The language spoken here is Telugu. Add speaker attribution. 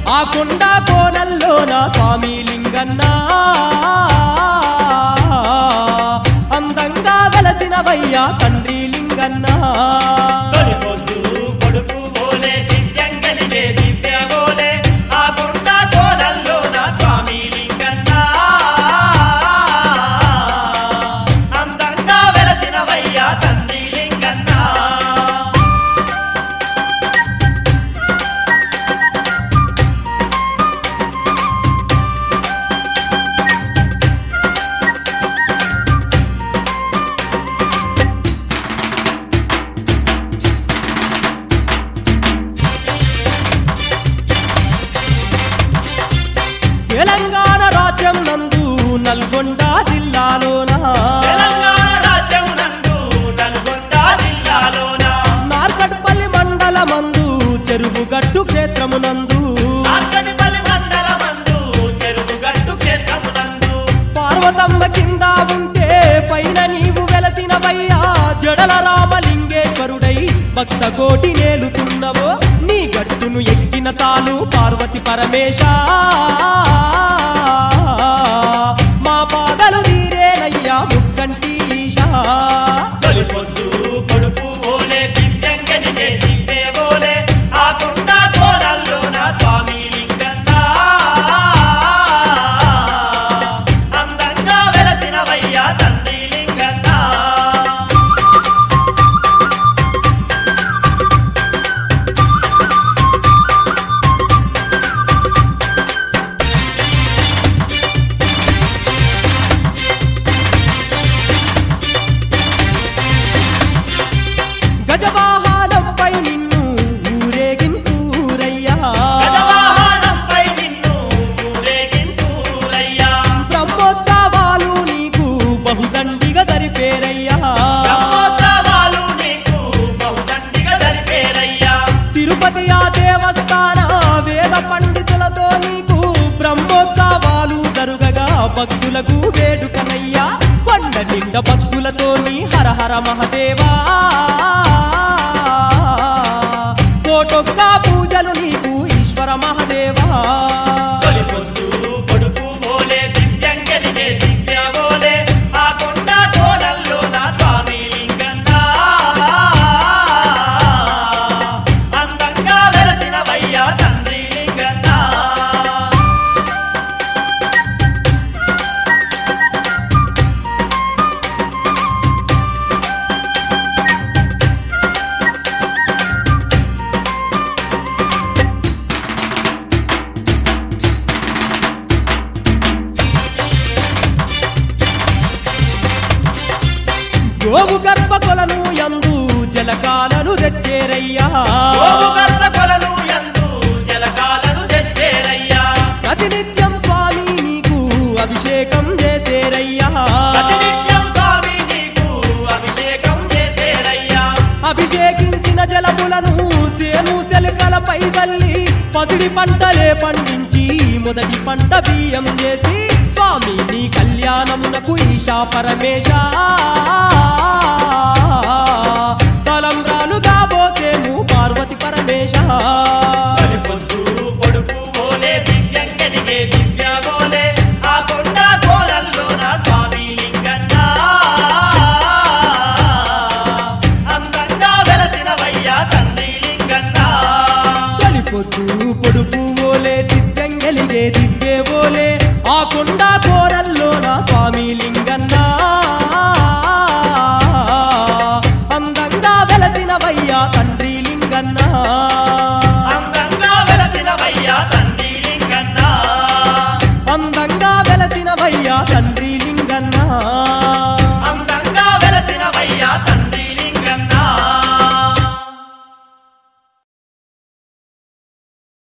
Speaker 1: ఆ కొండ కోనల్లోన స్వామి లింగన్న అందంగా వెలసినవయ్యా తండ్రి లింగన్న
Speaker 2: తొలి పొద్దు పొడుపు బోలే దివ్యంగలిగే దివ్య బోలే ఆ గుంట కోనల్లో నా స్వామి లింగన్న అందంగా వెలసినవయ్యా తండ్రి లింగన్న
Speaker 1: తెలంగాణ రాజ్యం నందు నల్గొండ జిల్లాలోన
Speaker 2: తెలంగాణ రాజ్యం నందు నల్గొండ జిల్లాలోన
Speaker 1: నార్కట్పల్లి మండలమందు చెరువుగట్టు క్షేత్రమునందు
Speaker 2: నార్కటిపల్లి మండలమందు చెరువుగట్టు క్షేత్రమునందు
Speaker 1: పార్వతమ్మ కింద ఉంటే పైన నీవు వెలసినవయ్యా జడల రామలింగేశ్వరుడై భక్త కోటి నేలుతున్నవో నీ గట్టును ఎక్కిన తాలు పార్వతి పరమేశ మా పాదలు తీరేనయ్యా ముక్కంటి ఈశా
Speaker 2: తొలి పొద్దు పొడుపు బోలే దివ్యంగలిగే దివ్య బోలే ఆ గుంట కోనల్లో నా స్వామి లింగన్న అందంగా వెలసినవయ్యా తండ్రి లింగన్న
Speaker 1: గజవాహనంపై నిన్ను ఊరేగింతూరయ్యా
Speaker 2: గజవాహనంపై నిన్ను ఊరేగింతూరయ్యా
Speaker 1: బ్రహ్మోత్సవాలు నీకు బహుదండిగా జరిపేరయ్యా
Speaker 2: బ్రహ్మోత్సవాలు నీకు బహుదండిగా జరిపేరయ్యా
Speaker 1: తిరుపతి ఆ దేవస్థాన వేద పండితులతో నీకు బ్రహ్మోత్సవాలు జరుగగా భక్తులకు వేడుకనయ్యా కొండ నిండ భక్తులతో నీ హర హర మహదేవా కోటొక్క పూజలు నీకు ఈశ్వర మహదేవా
Speaker 2: తొలి పొద్దు పొడుపు బోలే దివ్యంగలిగే దివ్య బోలే ఆ కొండ కోనల్లో నా స్వామి లింగన్న అందంగా వెలసినవయ్యా తండ్రి లింగన్న
Speaker 1: గోవు గర్భ కొలను యందు జలకాలను తెచ్చేరయ్యా
Speaker 2: గోవు గర్భ కొలను యందు జలకాలను తెచ్చేరయ్యా
Speaker 1: ప్రతినిత్యం స్వామి నీకు అభిషేకం చేసేరయ్యా
Speaker 2: ప్రతినిత్యం స్వామి నీకు అభిషేకం చేసేరయ్యా
Speaker 1: అభిషేకించిన జలములను సేను సెలకలపై చల్లి పసిడి పంటలే పండించి మొదటి పంట బియ్యం చేసి స్వామి నీ కళ్యాణమునకు ఈశా పరమేశ తలంబ్రాలుగా పోసేము పార్వతి పరమేశ
Speaker 2: తొలి పొద్దు పొడుపు బోలే దివ్యంగలిగే దివ్య బోలే ఆ కొండ కోనల్లో నా స్వామి లింగన్న అందంగా వెలసినవయ్యా తండ్రి లింగన్న
Speaker 1: తొలిపొద్దు పొడుపు ఓలే దివ్యంగలిగే దివ్యే ఓలే ఆ కొండ కోరల్లో నా స్వామి లింగన్నా